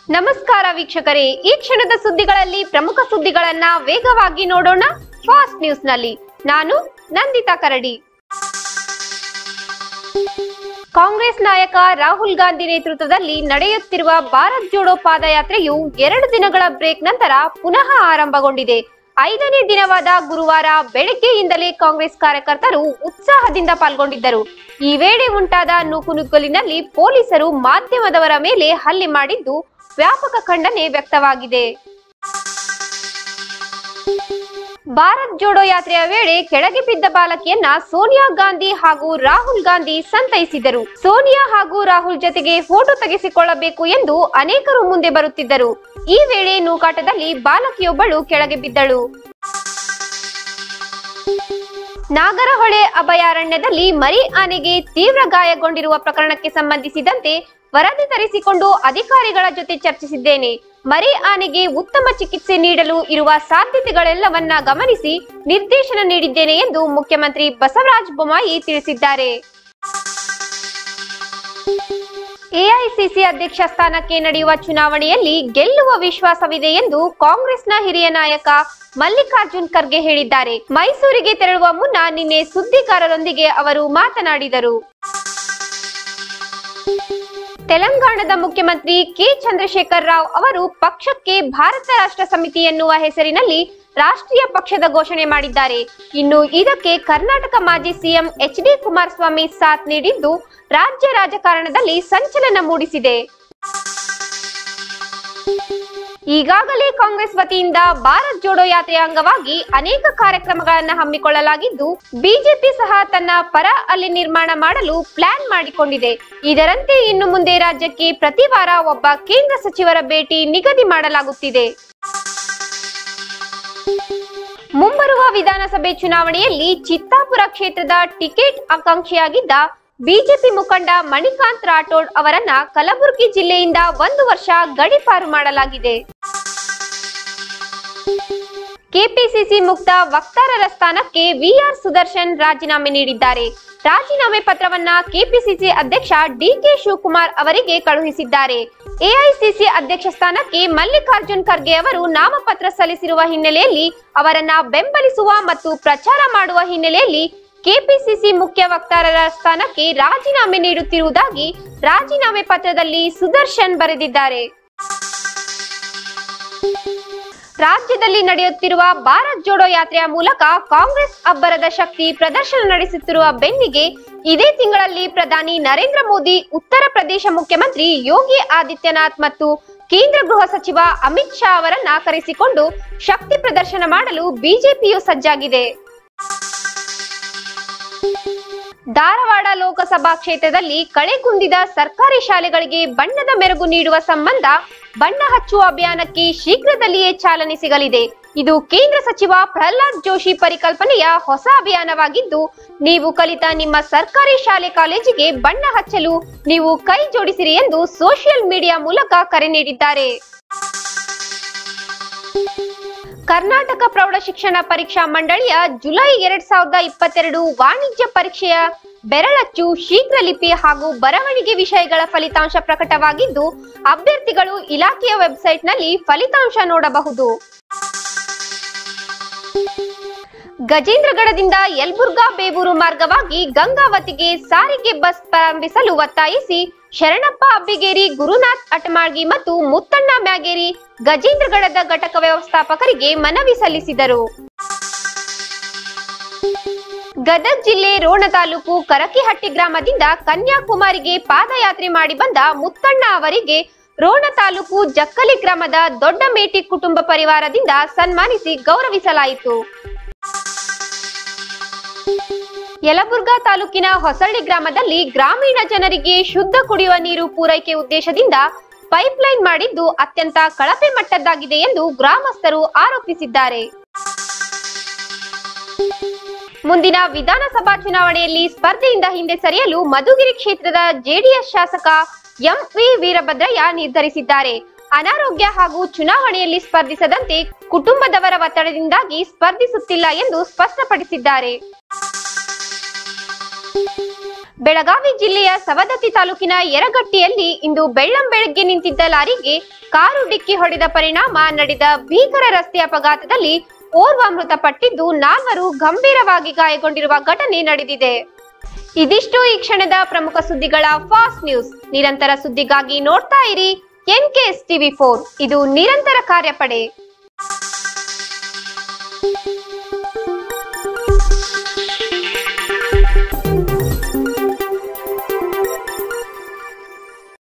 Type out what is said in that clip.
ನಮಸ್ಕಾರ ವೀಕ್ಷಕರೇ ಈ ಕ್ಷಣದ ಸುದ್ದಿಗಳಲ್ಲಿ ಪ್ರಮುಖ ಸುದ್ದಿಗಳನ್ನ ವೇಗವಾಗಿ ನೋಡೋಣ ಫಾಸ್ಟ್ ನ್ಯೂಸ್ ನಲ್ಲಿ ನಾನು ನಂದಿತಾ ಕರಡಿ ಕಾಂಗ್ರೆಸ್ ನಾಯಕ ರಾಹುಲ್ ಗಾಂಧಿ ನೇತೃತ್ವದಲ್ಲಿ ನಡೆಯುತ್ತಿರುವ ಭಾರತ್ ಜೋಡೋ ಪಾದಯಾತ್ರೆಯು ಎರಡು ದಿನಗಳ ಬ್ರೇಕ್ ನಂತರ ಪುನಃ ಆರಂಭಗೊಂಡಿದೆ ಐದನೇ ದಿನವಾದ ಗುರುವಾರ ಬೆಳಗ್ಗೆಯಿಂದಲೇ ಕಾಂಗ್ರೆಸ್ ಕಾರ್ಯಕರ್ತರು ಉತ್ಸಾಹದಿಂದ ಪಾಲ್ಗೊಂಡಿದ್ದರು ಈ ವೇಳೆ ಉಂಟಾದ ನೂಕುನುಗ್ಗಲಿನಲ್ಲಿ ಪೊಲೀಸರು ಮಾಧ್ಯಮದವರ ಮೇಲೆ ಹಲ್ಲೆ ಮಾಡಿದ್ದು ವ್ಯಾಪಕ ಖಂಡನೆ ವ್ಯಕ್ತವಾಗಿದೆ ಭಾರತ್ ಜೋಡೋ ಯಾತ್ರೆಯ ವೇಳೆ ಕೆಳಗೆ ಬಿದ್ದ ಬಾಲಕಿಯನ್ನ ಸೋನಿಯಾ ಗಾಂಧಿ ಹಾಗೂ ರಾಹುಲ್ ಗಾಂಧಿ ಸಂತೈಸಿದರು ಸೋನಿಯಾ ಹಾಗೂ ರಾಹುಲ್ ಜೊತೆಗೆ ಫೋಟೋ ತೆಗೆಸಿಕೊಳ್ಳಬೇಕು ಎಂದು ಅನೇಕರು ಮುಂದೆ ಬರುತ್ತಿದ್ದರು ಈ ವೇಳೆ ನೂಕಾಟದಲ್ಲಿ ಬಾಲಕಿಯೊಬ್ಬಳು ಕೆಳಗೆ ಬಿದ್ದಳು ನಾಗರಹೊಳೆ ಅಭಯಾರಣ್ಯದಲ್ಲಿ ಮರಿ ಆನೆಗೆ ತೀವ್ರ ಗಾಯಗೊಂಡಿರುವ ಪ್ರಕರಣಕ್ಕೆ ಸಂಬಂಧಿಸಿದಂತೆ ವರದಿ ತರಿಸಿಕೊಂಡು ಅಧಿಕಾರಿಗಳ ಜೊತೆ ಚರ್ಚಿಸಿದ್ದೇನೆ ಮರಿ ಆನೆಗೆ ಉತ್ತಮ ಚಿಕಿತ್ಸೆ ನೀಡಲು ಇರುವ ಸಾಧ್ಯತೆಗಳೆಲ್ಲವನ್ನ ಗಮನಿಸಿ ನಿರ್ದೇಶನ ನೀಡಿದ್ದೇನೆ ಎಂದು ಮುಖ್ಯಮಂತ್ರಿ ಬಸವರಾಜ ಬೊಮ್ಮಾಯಿ ತಿಳಿಸಿದ್ದಾರೆ ಎಐಸಿಸಿ ಅಧ್ಯಕ್ಷ ಸ್ಥಾನಕ್ಕೆ ನಡೆಯುವ ಚುನಾವಣೆಯಲ್ಲಿ ಗೆಲ್ಲುವ ವಿಶ್ವಾಸವಿದೆ ಎಂದು ಕಾಂಗ್ರೆಸ್ನ ಹಿರಿಯ ನಾಯಕ ಮಲ್ಲಿಕಾರ್ಜುನ್ ಖರ್ಗೆ ಹೇಳಿದ್ದಾರೆ ಮೈಸೂರಿಗೆ ತೆರಳುವ ಮುನ್ನ ನಿನ್ನೆ ಸುದ್ದಿಗಾರರೊಂದಿಗೆ ಅವರು ಮಾತನಾಡಿದರು ತೆಲಂಗಾಣದ ಮುಖ್ಯಮಂತ್ರಿ ಕೆ ಚಂದ್ರಶೇಖರ್ ರಾವ್ ಅವರು ಪಕ್ಷಕ್ಕೆ ಭಾರತ ರಾಷ್ಟ್ರ ಸಮಿತಿ ಎನ್ನುವ ಹೆಸರಿನಲ್ಲಿ ರಾಷ್ಟ್ರೀಯ ಪಕ್ಷದ ಘೋಷಣೆ ಮಾಡಿದ್ದಾರೆ ಇನ್ನು ಇದಕ್ಕೆ ಕರ್ನಾಟಕ ಮಾಜಿ ಸಿಎಂ ಎಚ್ ಡಿ ಕುಮಾರಸ್ವಾಮಿ ಸಾಥ್ ನೀಡಿದ್ದು ರಾಜ್ಯ ರಾಜಕಾರಣದಲ್ಲಿ ಸಂಚಲನ ಮೂಡಿಸಿದೆ ಈಗಾಗಲೇ ಕಾಂಗ್ರೆಸ್ ವತಿಯಿಂದ ಭಾರತ್ ಜೋಡೋ ಯಾತ್ರೆಯ ಅಂಗವಾಗಿ ಅನೇಕ ಕಾರ್ಯಕ್ರಮಗಳನ್ನು ಹಮ್ಮಿಕೊಳ್ಳಲಾಗಿದ್ದು ಬಿಜೆಪಿ ಸಹ ತನ್ನ ಪರ ಅಲ್ಲಿ ನಿರ್ಮಾಣ ಮಾಡಲು ಪ್ಲಾನ್ ಮಾಡಿಕೊಂಡಿದೆ ಇದರಂತೆ ಇನ್ನು ಮುಂದೆ ರಾಜ್ಯಕ್ಕೆ ಪ್ರತಿ ವಾರ ಒಬ್ಬ ಕೇಂದ್ರ ಸಚಿವರ ಭೇಟಿ ನಿಗದಿ ಮಾಡಲಾಗುತ್ತಿದೆ ಮುಂಬರುವ ವಿಧಾನಸಭೆ ಚುನಾವಣೆಯಲ್ಲಿ ಚಿತ್ತಾಪುರ ಕ್ಷೇತ್ರದ ಟಿಕೆಟ್ ಆಕಾಂಕ್ಷಿಯಾಗಿದ್ದ ಬಿಜೆಪಿ ಮುಖಂಡ ಮಣಿಕಾಂತ್ ರಾಠೋಡ್ ಅವರನ್ನ ಕಲಬುರಗಿ ಜಿಲ್ಲೆಯಿಂದ ಒಂದು ವರ್ಷ ಗಡಿಪಾರು ಮಾಡಲಾಗಿದೆ ಕೆಪಿಸಿಸಿ ಮುಕ್ತ ವಕ್ತಾರರ ಸ್ಥಾನಕ್ಕೆ ವಿಆರ್ ಸುದರ್ಶನ್ ರಾಜೀನಾಮೆ ನೀಡಿದ್ದಾರೆ ರಾಜೀನಾಮೆ ಪತ್ರವನ್ನ ಕೆಪಿಸಿಸಿ ಅಧ್ಯಕ್ಷ ಡಿಕೆ ಶಿವಕುಮಾರ್ ಅವರಿಗೆ ಕಳುಹಿಸಿದ್ದಾರೆ ಎಐಸಿಸಿ ಅಧ್ಯಕ್ಷ ಸ್ಥಾನಕ್ಕೆ ಮಲ್ಲಿಕಾರ್ಜುನ್ ಖರ್ಗೆ ಅವರು ನಾಮಪತ್ರ ಸಲ್ಲಿಸಿರುವ ಹಿನ್ನೆಲೆಯಲ್ಲಿ ಅವರನ್ನ ಬೆಂಬಲಿಸುವ ಮತ್ತು ಪ್ರಚಾರ ಮಾಡುವ ಹಿನ್ನೆಲೆಯಲ್ಲಿ ಕೆಪಿಸಿಸಿ ಮುಖ್ಯ ವಕ್ತಾರರ ಸ್ಥಾನಕ್ಕೆ ರಾಜೀನಾಮೆ ನೀಡುತ್ತಿರುವುದಾಗಿ ರಾಜೀನಾಮೆ ಪತ್ರದಲ್ಲಿ ಸುದರ್ಶನ್ ಬರೆದಿದ್ದಾರೆ ರಾಜ್ಯದಲ್ಲಿ ನಡೆಯುತ್ತಿರುವ ಭಾರತ್ ಜೋಡೋ ಯಾತ್ರೆಯ ಮೂಲಕ ಕಾಂಗ್ರೆಸ್ ಅಬ್ಬರದ ಶಕ್ತಿ ಪ್ರದರ್ಶನ ನಡೆಸುತ್ತಿರುವ ಬೆನ್ನಿಗೆ ಇದೇ ತಿಂಗಳಲ್ಲಿ ಪ್ರಧಾನಿ ನರೇಂದ್ರ ಮೋದಿ ಉತ್ತರ ಪ್ರದೇಶ ಮುಖ್ಯಮಂತ್ರಿ ಯೋಗಿ ಆದಿತ್ಯನಾಥ್ ಮತ್ತು ಕೇಂದ್ರ ಗೃಹ ಸಚಿವ ಅಮಿತ್ ಶಾ ಅವರನ್ನ ಕರೆಸಿಕೊಂಡು ಶಕ್ತಿ ಪ್ರದರ್ಶನ ಮಾಡಲು ಬಿಜೆಪಿಯು ಸಜ್ಜಾಗಿದೆ ಧಾರವಾಡ ಲೋಕಸಭಾ ಕ್ಷೇತ್ರದಲ್ಲಿ ಕಳೆಗುಂದಿದ ಸರ್ಕಾರಿ ಶಾಲೆಗಳಿಗೆ ಬಣ್ಣದ ಮೆರುಗು ನೀಡುವ ಸಂಬಂಧ ಬಣ್ಣ ಹಚ್ಚುವ ಅಭಿಯಾನಕ್ಕೆ ಶೀಘ್ರದಲ್ಲಿಯೇ ಚಾಲನೆ ಸಿಗಲಿದೆ ಇದು ಕೇಂದ್ರ ಸಚಿವ ಪ್ರಹ್ಲಾದ್ ಜೋಶಿ ಪರಿಕಲ್ಪನೆಯ ಹೊಸ ಅಭಿಯಾನವಾಗಿದ್ದು ನೀವು ಕಲಿತ ನಿಮ್ಮ ಸರ್ಕಾರಿ ಶಾಲೆ ಕಾಲೇಜಿಗೆ ಬಣ್ಣ ಹಚ್ಚಲು ನೀವು ಕೈ ಜೋಡಿಸಿರಿ ಎಂದು ಸೋಷಿಯಲ್ ಮೀಡಿಯಾ ಮೂಲಕ ಕರೆ ನೀಡಿದ್ದಾರೆ ಕರ್ನಾಟಕ ಪ್ರೌಢ ಶಿಕ್ಷಣ ಪರೀಕ್ಷಾ ಮಂಡಳಿಯ ಜುಲೈ ಎರಡ್ ಸಾವಿರದ ಇಪ್ಪತ್ತೆರಡು ವಾಣಿಜ್ಯ ಪರೀಕ್ಷೆಯ ಬೆರಳಚ್ಚು ಶೀಘ್ರ ಲಿಪಿ ಹಾಗೂ ಬರವಣಿಗೆ ವಿಷಯಗಳ ಫಲಿತಾಂಶ ಪ್ರಕಟವಾಗಿದ್ದು ಅಭ್ಯರ್ಥಿಗಳು ಇಲಾಖೆಯ ವೆಬ್ಸೈಟ್ನಲ್ಲಿ ಫಲಿತಾಂಶ ನೋಡಬಹುದು ಗಜೇಂದ್ರಗಢದಿಂದ ಯಲಬುರ್ಗಾ ಬೇಬೂರು ಮಾರ್ಗವಾಗಿ ಗಂಗಾವತಿಗೆ ಸಾರಿಗೆ ಬಸ್ ಪ್ರಾರಂಭಿಸಲು ಒತ್ತಾಯಿಸಿ ಶರಣಪ್ಪ ಅಬ್ಬಿಗೇರಿ ಗುರುನಾಥ್ ಅಟಮಾಳ್ಗಿ ಮತ್ತು ಮುತ್ತಣ್ಣ ಮ್ಯಾಗೇರಿ ಗಜೇಂದ್ರಗಢದ ಘಟಕ ವ್ಯವಸ್ಥಾಪಕರಿಗೆ ಮನವಿ ಸಲ್ಲಿಸಿದರು ಗದಗ ಜಿಲ್ಲೆ ರೋಣ ತಾಲೂಕು ಕರಕಿಹಟ್ಟಿ ಗ್ರಾಮದಿಂದ ಕನ್ಯಾಕುಮಾರಿಗೆ ಪಾದಯಾತ್ರೆ ಮಾಡಿ ಬಂದ ಮುತ್ತಣ್ಣ ಅವರಿಗೆ ರೋಣ ತಾಲೂಕು ಜಕ್ಕಲಿ ಗ್ರಾಮದ ದೊಡ್ಡ ಮೇಟಿ ಕುಟುಂಬ ಪರಿವಾರದಿಂದ ಸನ್ಮಾನಿಸಿ ಗೌರವಿಸಲಾಯಿತು ಯಲಬುರ್ಗಾ ತಾಲೂಕಿನ ಹೊಸಳ್ಳಿ ಗ್ರಾಮದಲ್ಲಿ ಗ್ರಾಮೀಣ ಜನರಿಗೆ ಶುದ್ಧ ಕುಡಿಯುವ ನೀರು ಪೂರೈಕೆ ಉದ್ದೇಶದಿಂದ ಪೈಪ್ಲೈನ್ ಮಾಡಿದ್ದು ಅತ್ಯಂತ ಕಳಪೆ ಮಟ್ಟದ್ದಾಗಿದೆ ಎಂದು ಗ್ರಾಮಸ್ಥರು ಆರೋಪಿಸಿದ್ದಾರೆ ಮುಂದಿನ ವಿಧಾನಸಭಾ ಚುನಾವಣೆಯಲ್ಲಿ ಸ್ಪರ್ಧೆಯಿಂದ ಹಿಂದೆ ಸರಿಯಲು ಮಧುಗಿರಿ ಕ್ಷೇತ್ರದ ಜೆಡಿಎಸ್ ಶಾಸಕ ಎಂವಿ ವೀರಭದ್ರಯ್ಯ ನಿರ್ಧರಿಸಿದ್ದಾರೆ ಅನಾರೋಗ್ಯ ಹಾಗೂ ಚುನಾವಣೆಯಲ್ಲಿ ಸ್ಪರ್ಧಿಸದಂತೆ ಕುಟುಂಬದವರ ಒತ್ತಡದಿಂದಾಗಿ ಸ್ಪರ್ಧಿಸುತ್ತಿಲ್ಲ ಎಂದು ಸ್ಪಷ್ಟಪಡಿಸಿದ್ದಾರೆ ಬೆಳಗಾವಿ ಜಿಲ್ಲೆಯ ಸವದತ್ತಿ ತಾಲೂಕಿನ ಯರಗಟ್ಟಿಯಲ್ಲಿ ಇಂದು ಬೆಳ್ಳಂ ಬೆಳಗ್ಗೆ ನಿಂತಿದ್ದ ಲಾರಿಗೆ ಕಾರು ಡಿಕ್ಕಿ ಹೊಡೆದ ಪರಿಣಾಮ ನಡೆದ ಭೀಕರ ರಸ್ತೆ ಅಪಘಾತದಲ್ಲಿ ಓರ್ವ ಮೃತಪಟ್ಟಿದ್ದು ನಾಲ್ವರು ಗಂಭೀರವಾಗಿ ಗಾಯಗೊಂಡಿರುವ ಘಟನೆ ನಡೆದಿದೆ ಇದಿಷ್ಟು ಈ ಕ್ಷಣದ ಪ್ರಮುಖ ಸುದ್ದಿಗಳ ಫಾಸ್ಟ್ ನ್ಯೂಸ್ ನಿರಂತರ ಸುದ್ದಿಗಾಗಿ ನೋಡ್ತಾ ಇರಿ ಎನ್ಕೆಎಸ್ ಟಿವಿ ಫೋರ್ ಇದು ನಿರಂತರ ಕಾರ್ಯಪಡೆ